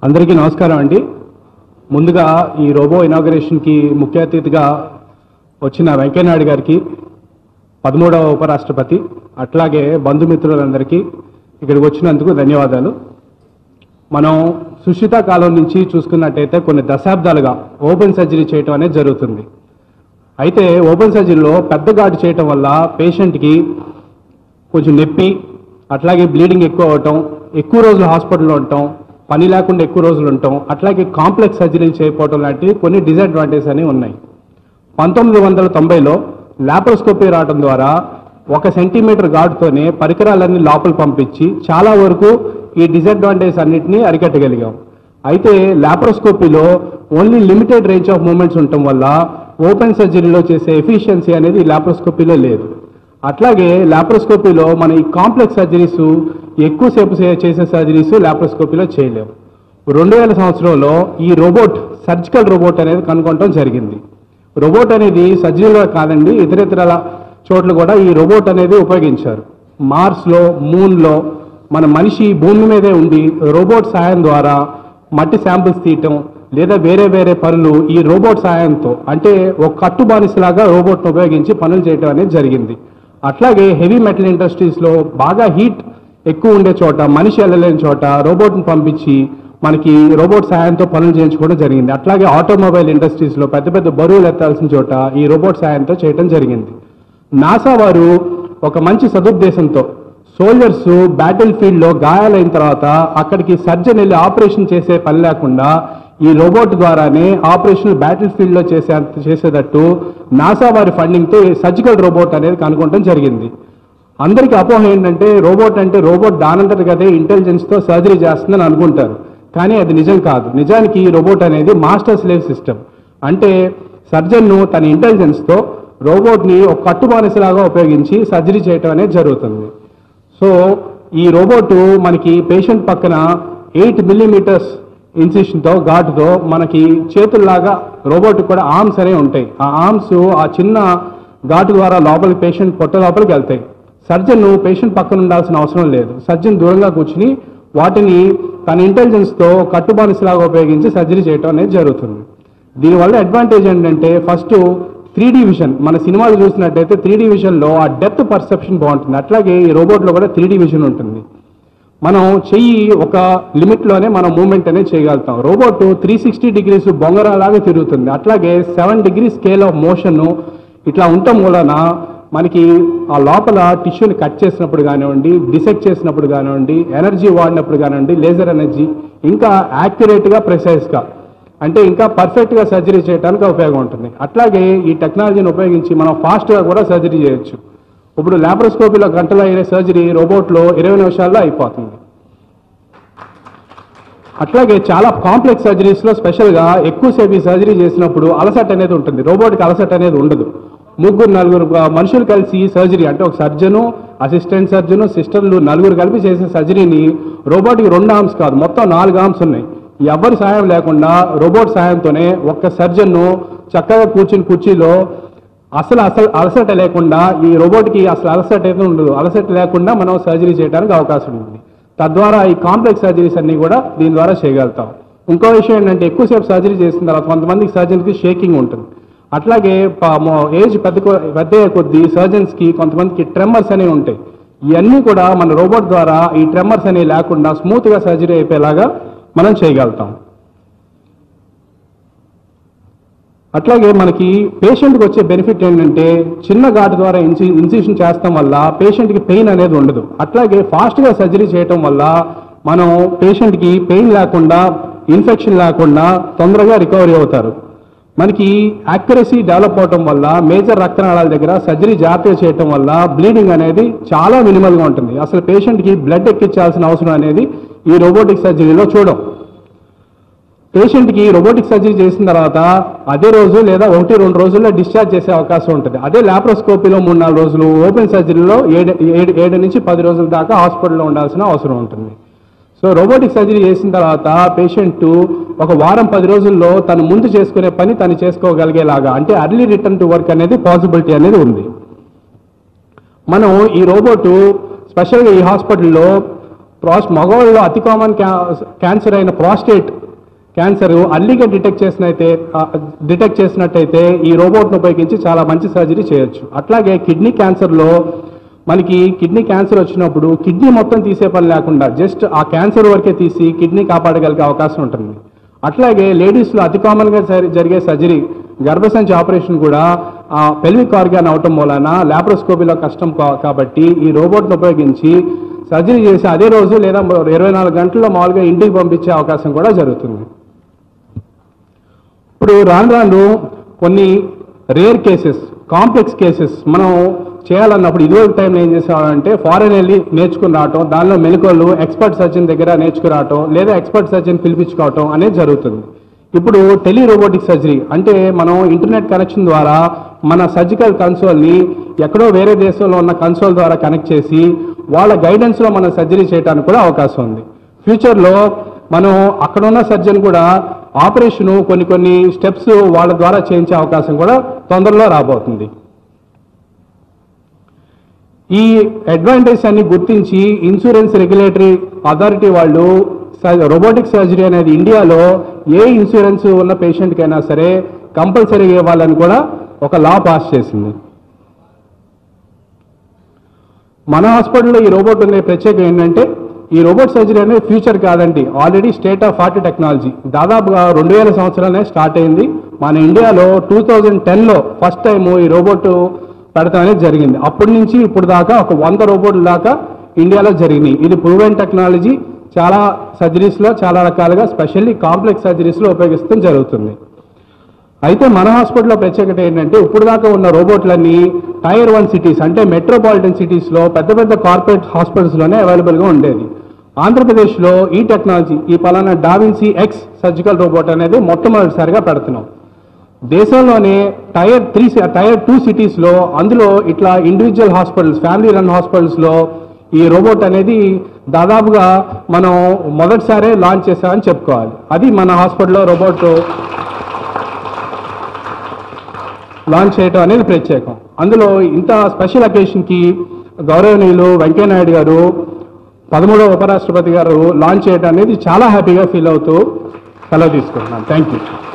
అందరికీ నమస్కారం అండి ముందుగా ఈ రోబో ఇనాగరేషన్కి ముఖ్య అతిథిగా వచ్చిన వెంకయ్యనాయుడు గారికి పదమూడవ ఉపరాష్ట్రపతి అట్లాగే బంధుమిత్రులందరికీ ఇక్కడికి వచ్చినందుకు ధన్యవాదాలు మనం సుషిత కాలం నుంచి చూసుకున్నట్టయితే కొన్ని దశాబ్దాలుగా ఓపెన్ సర్జరీ చేయటం అనేది జరుగుతుంది అయితే ఓపెన్ సర్జరీలో పెద్ద ఘాటు చేయటం వల్ల పేషెంట్కి కొంచెం నొప్పి అట్లాగే బ్లీడింగ్ ఎక్కువ అవటం ఎక్కువ రోజులు హాస్పిటల్లో ఉండటం పని లేకుండా ఎక్కువ రోజులు ఉండటం అట్లాగే కాంప్లెక్స్ సర్జరీలు చేయకపోవటం లాంటివి కొన్ని డిసడ్వాంటేజ్ అనేవి ఉన్నాయి పంతొమ్మిది వందల తొంభైలో లాప్రోస్కోపీ రావడం ద్వారా ఒక సెంటీమీటర్ ఘాటుతోనే పరికరాలన్నీ లోపల పంపించి చాలా వరకు ఈ డిసడ్వాంటేజ్ అన్నిటినీ అరికట్టగలిగాం అయితే లాప్రోస్కోపీలో only limited range of movements ఉండటం వల్ల ఓపెన్ సర్జరీలో చేసే ఎఫిషియన్సీ అనేది లాప్రోస్కోపీలో లేదు అట్లాగే లాప్రోస్కోపీలో మన ఈ కాంప్లెక్స్ సర్జరీస్ ఎక్కువసేపు చే- చేసే సర్జరీస్ లాప్రోస్కోపీలో చేయలేము రెండు వేల సంవత్సరంలో ఈ రోబోట్ సర్జికల్ రోబోట్ అనేది కనుగొనడం జరిగింది రోబోట్ అనేది సర్జరీలో కాదండి ఇతరితర చోట్ల కూడా ఈ రోబోట్ అనేది ఉపయోగించారు మార్స్లో మూన్లో మన మనిషి భూమి మీదే ఉండి రోబోట్ సాయం ద్వారా మట్టి శాంపిల్స్ తీయటం లేదా వేరే వేరే పనులు ఈ రోబోట్ సాయంతో అంటే ఒక కట్టు బానిసలాగా రోబోట్ను ఉపయోగించి పనులు చేయటం అనేది జరిగింది అట్లాగే హెవీ మెటల్ ఇండస్ట్రీస్లో బాగా హీట్ ఎక్కువ ఉండే చోట మనిషి వెళ్ళలేని చోట రోబోట్ని పంపించి మనకి రోబోట్ సాయంతో పనులు చేయించుకోవడం జరిగింది అట్లాగే ఆటోమొబైల్ ఇండస్ట్రీస్లో పెద్ద పెద్ద బరువులు ఎత్తాల్సిన చోట ఈ రోబోట్ సాయంతో చేయడం జరిగింది నాసా వారు ఒక మంచి సదుద్దేశంతో సోల్జర్స్ బ్యాటిల్ ఫీల్డ్లో గాయాలైన తర్వాత అక్కడికి సర్జన్ వెళ్ళి ఆపరేషన్ చేసే పని లేకుండా ఈ రోబోట్ ద్వారానే ఆపరేషన్ బ్యాటిల్ ఫీల్డ్లో చేసే చేసేటట్టు నాసా వారి ఫండింగ్తో సర్జికల్ రోబోట్ అనేది కనుగొనడం జరిగింది అందరికీ అపోహ ఏంటంటే రోబోట్ అంటే రోబోట్ దానంతటి కదే ఇంటెలిజెన్స్తో సర్జరీ చేస్తుందని అనుకుంటారు కానీ అది నిజం కాదు నిజానికి ఈ రోబోట్ అనేది మాస్టర్ స్లేవ్ సిస్టమ్ అంటే సర్జన్ను తన ఇంటెలిజెన్స్తో రోబోట్ని ఒక కట్టుబానిసలాగా ఉపయోగించి సర్జరీ చేయటం అనేది జరుగుతుంది సో ఈ రోబోట్ మనకి పేషెంట్ పక్కన ఎయిట్ మిల్లీమీటర్స్ ఇన్సిషన్తో ఘాటుతో మనకి చేతుల్లాగా రోబోట్ కూడా ఆర్మ్స్ అనేవి ఉంటాయి ఆ ఆర్మ్స్ ఆ చిన్న ఘాటు ద్వారా లోపలికి పేషెంట్ పొట్ట లోపలికి వెళ్తాయి సర్జన్ పేషెంట్ పక్కన ఉండాల్సిన అవసరం లేదు సర్జన్ దూరంగా కూర్చుని వాటిని తన ఇంటెలిజెన్స్తో కట్టుబానిసలాగా ఉపయోగించి సర్జరీ చేయటం అనేది జరుగుతుంది దీనివల్ల అడ్వాంటేజ్ ఏంటంటే ఫస్ట్ త్రీ డి విజన్ మన సినిమాలు చూసినట్టయితే త్రీ డి విజన్లో ఆ డెప్త్ పర్సెప్షన్ బాగుంటుంది అట్లాగే ఈ రోబోట్లో కూడా త్రీ డి విజన్ ఉంటుంది మనం చెయ్యి ఒక లిమిట్లోనే మనం మూమెంట్ అనేది చేయగలుగుతాం రోబోట్ త్రీ సిక్స్టీ డిగ్రీస్ బొంగరాలాగా తిరుగుతుంది అట్లాగే seven degree scale of motion ఇట్లా ఉండటం వలన మనకి ఆ లోపల టిష్యూని కట్ చేసినప్పుడు కానివ్వండి డిసెక్ట్ చేసినప్పుడు కానివ్వండి ఎనర్జీ వాడినప్పుడు కానివ్వండి లేజర్ ఎనర్జీ ఇంకా యాక్యురేట్గా ప్రెసైజ్గా అంటే ఇంకా పర్ఫెక్ట్గా సర్జరీ చేయడానికి ఉపయోగం ఉంటుంది అట్లాగే ఈ టెక్నాలజీని ఉపయోగించి మనం ఫాస్ట్గా కూడా సర్జరీ చేయొచ్చు ఇప్పుడు ల్యాప్రోస్కోపీలో గంటలో అయ్యే సర్జరీ రోబోట్లో ఇరవై నిమిషాల్లో అయిపోతుంది అట్లాగే చాలా కాంప్లెక్స్ సర్జరీస్లో స్పెషల్గా ఎక్కువసేపు ఈ సర్జరీ చేసినప్పుడు అలసట అనేది ఉంటుంది రోబోట్కి అలసట అనేది ఉండదు ముగ్గురు నలుగురు ఆ, మనుషులు కలిసి సర్జరీ అంటే ఒక సర్జను అసిస్టెంట్ సర్జను సిస్టర్లు నలుగురు కలిపి చేసే సర్జరీని రోబోట్కి రెండు ఆర్మ్స్ కాదు మొత్తం నాలుగు ఆర్మ్స్ ఉన్నాయి ఎవరి సాయం లేకుండా రోబోట్ సాయంతోనే ఒక్క సర్జన్ను చక్కగా కూర్చుని కుర్చీలో అసలు అసలు అలసట లేకుండా ఈ రోబోట్కి అసలు అలసట అయితే ఉండదు అలసట లేకుండా మనం సర్జరీ చేయడానికి అవకాశం ఉంది తద్వారా ఈ కాంప్లెక్స్ సర్జరీస్ అన్ని కూడా దీని ద్వారా చేయగలుగుతాం ఇంకో విషయం ఏంటంటే ఎక్కువసేపు సర్జరీ చేసిన తర్వాత కొంతమందికి సర్జన్కి షేకింగ్ ఉంటుంది అట్లాగే ప- మొ- ఏజ్ పెద్ద కొ- పెద్ద అయ్యే కొద్దీ సర్జన్స్కి కొంతమందికి ట్రెమ్మర్స్ అనేవి ఉంటాయి ఇవన్నీ కూడా మన రోబోట్ ద్వారా ఈ ట్రెమ్మర్స్ అనేవి లేకుండా స్మూత్గా సర్జరీ అయిపోయేలాగా మనం చేయగలుగుతాం అట్లాగే మనకి పేషెంట్కి వచ్చే బెనిఫిట్ ఏంటంటే చిన్న ఘాటు ద్వారా ఇన్సి ఇన్సిషన్ చేస్తాం వల్ల పేషెంట్కి పెయిన్ అనేది ఉండదు అట్లాగే ఫాస్ట్గా సర్జరీ చేయటం వల్ల మనం పేషెంట్కి పెయిన్ లేకుండా ఇన్ఫెక్షన్ లేకుండా తొందరగా రికవరీ అవుతారు మనకి యాక్యురసీ డెవలప్ అవటం వల్ల మేజర్ రక్తనాళాల దగ్గర సర్జరీ జాగ్రత్తగా చేయటం వల్ల బ్లీడింగ్ అనేది చాలా మినిమల్గా ఉంటుంది అసలు పేషెంట్కి బ్లడ్ ఎక్కించాల్సిన అవసరం అనేది ఈ రోబోటిక్ సర్జరీలో చూడం పేషెంట్కి రోబోటిక్ సర్జరీ చేసిన తర్వాత అదే రోజు లేదా ఒకటి రెండు రోజుల్లో డిశ్చార్జ్ చేసే అవకాశం ఉంటుంది అదే లాప్రోస్కోపీలో మూడు నాలుగు రోజులు ఓపెన్ సర్జరీలో ఏడు ఏడు ఏడు నుంచి పది రోజుల దాకా హాస్పిటల్లో ఉండాల్సిన అవసరం ఉంటుంది సో రోబోటిక్ సర్జరీ చేసిన తర్వాత పేషెంట్ ఒక వారం పది రోజుల్లో తను ముందు చేసుకునే పని తను చేసుకోగలిగేలాగా అంటే అర్లీ రిటర్న్ టు వర్క్ అనేది పాసిబిలిటీ అనేది ఉంది మనం ఈ రోబోటు స్పెషల్గా ఈ హాస్పిటల్లో ప్రాస్ మగవాళ్ళలో అతి కామన్ క్యాన్సర్ అయిన ప్రాస్టేట్ క్యాన్సర్ అర్లీగా డిటెక్ట్ చేసినైతే డిటెక్ట్ చేసినట్టయితే ఈ రోబోట్ను ఉపయోగించి చాలా మంచి సర్జరీ చేయొచ్చు అట్లాగే కిడ్నీ క్యాన్సర్లో మనకి కిడ్నీ క్యాన్సర్ వచ్చినప్పుడు కిడ్నీ మొత్తం తీసే పని లేకుండా జస్ట్ ఆ క్యాన్సర్ వరకే తీసి కిడ్నీ కాపాడగలిగే అవకాశం ఉంటుంది అట్లాగే లేడీస్లో అతి కామన్గా జరి- జరిగే సర్జరీ గర్భసంచి ఆపరేషన్ కూడా పెల్విక్ ఆర్గాన్ అవటం మూలన ల్యాప్రోస్కోపీలో కష్టం కా- కాబట్టి ఈ రోబోట్ను ఉపయోగించి సర్జరీ చేసి అదే రోజు లేదా ఇరవై నాలుగు గంటల్లో మామూలుగా ఇంటికి పంపించే అవకాశం కూడా జరుగుతుంది ఇప్పుడు రాను రాను కొన్ని రేర్ కేసెస్ కాంప్లెక్స్ కేసెస్ మనం చేయాలన్నప్పుడు ఇదివరకు టైంలో ఏం చేసేవాళ్ళంటే ఫారెన్ వెళ్ళి నేర్చుకుని రావటం దానిలో మెలకువలు ఎక్స్పర్ట్ సర్జన్ దగ్గర నేర్చుకురావటం లేదా ఎక్స్పర్ట్ సర్జన్ పిలిపించుకోవటం అనేది జరుగుతుంది ఇప్పుడు టెలి రోబోటిక్ సర్జరీ అంటే మనం ఇంటర్నెట్ కనెక్షన్ ద్వారా మన సర్జికల్ కన్సోల్ని ఎక్కడో వేరే దేశంలో ఉన్న కన్సోల్ ద్వారా కనెక్ట్ చేసి వాళ్ళ గైడెన్స్లో మనం సర్జరీ చేయడానికి కూడా అవకాశం ఉంది ఫ్యూచర్లో మనం అక్కడ ఉన్న సర్జన్ కూడా ఆపరేషన్ కొన్ని కొన్ని స్టెప్స్ వాళ్ళ ద్వారా చేయించే అవకాశం కూడా తొందరలో రాబోతుంది ఈ అడ్వాంటేజ్ అన్ని గుర్తించి ఇన్సూరెన్స్ రెగ్యులేటరీ అథారిటీ వాళ్ళు రోబోటిక్ సర్జరీ అనేది ఇండియాలో ఏ ఇన్సూరెన్స్ ఉన్న పేషెంట్కైనా సరే కంపల్సరీగా ఇవ్వాలని కూడా ఒక లా పాస్ చేసింది మన హాస్పిటల్లో ఈ రోబోట్ ఉండే ప్రత్యేకం ఏంటంటే ఈ రోబోట్ సర్జరీ అనేది ఫ్యూచర్ కాదండి already state of art technology దాదాపుగా రెండు వేల సంవత్సరాలనే స్టార్ట్ అయింది మన ఇండియాలో టూ థౌజండ్ టెన్లో ఫస్ట్ టైం ఈ రోబోట్ పెడతాం అనేది జరిగింది అప్పటి నుంచి ఇప్పుడు దాకా ఒక వంద రోబోట్ల దాకా ఇండియాలో జరిగినాయి ఇది ప్రూవెన్ టెక్నాలజీ చాలా సర్జరీస్లో చాలా రకాలుగా స్పెషల్లీ కాంప్లెక్స్ సర్జరీస్లో ఉపయోగిస్తాం జరుగుతుంది అయితే మన హాస్పిటల్లో ప్రత్యేకత ఏంటంటే ఇప్పుడు దాకా ఉన్న రోబోట్లన్నీ టైర్ వన్ సిటీస్ అంటే మెట్రోపాలిటన్ సిటీస్లో పెద్ద పెద్ద కార్పొరేట్ హాస్పిటల్స్లోనే అవైలబుల్గా ఉండేది ఆంధ్రప్రదేశ్లో ఈ టెక్నాలజీ ఈ పలానా డావిన్సీ ఎక్స్ సర్జికల్ రోబోట్ అనేది మొట్టమొదటిసారిగా పెడుతున్నాం దేశంలోనే టైర్ త్రీ టైర్ టూ సిటీస్లో అందులో ఇట్లా ఇండివిజువల్ హాస్పిటల్స్ ఫ్యామిలీ రన్ హాస్పిటల్స్లో ఈ రోబోట్ అనేది దాదాపుగా మనం మొదటిసారే లాంచ్ చేసామని చెప్పుకోవాలి అది మన హాస్పిటల్లో రోబోట్ లాంచ్ చేయడం అనేది ప్రత్యేకం అందులో ఇంత స్పెషల్ అకేషన్కి గౌరవనీయులు వెంకయ్యనాయుడు గారు పదమూడవ ఉపరాష్ట్రపతి గారు లాంచ్ చేయడం అనేది చాలా హ్యాపీగా ఫీల్ అవుతూ సెలవు తీసుకుంటున్నాను థ్యాంక్ యూ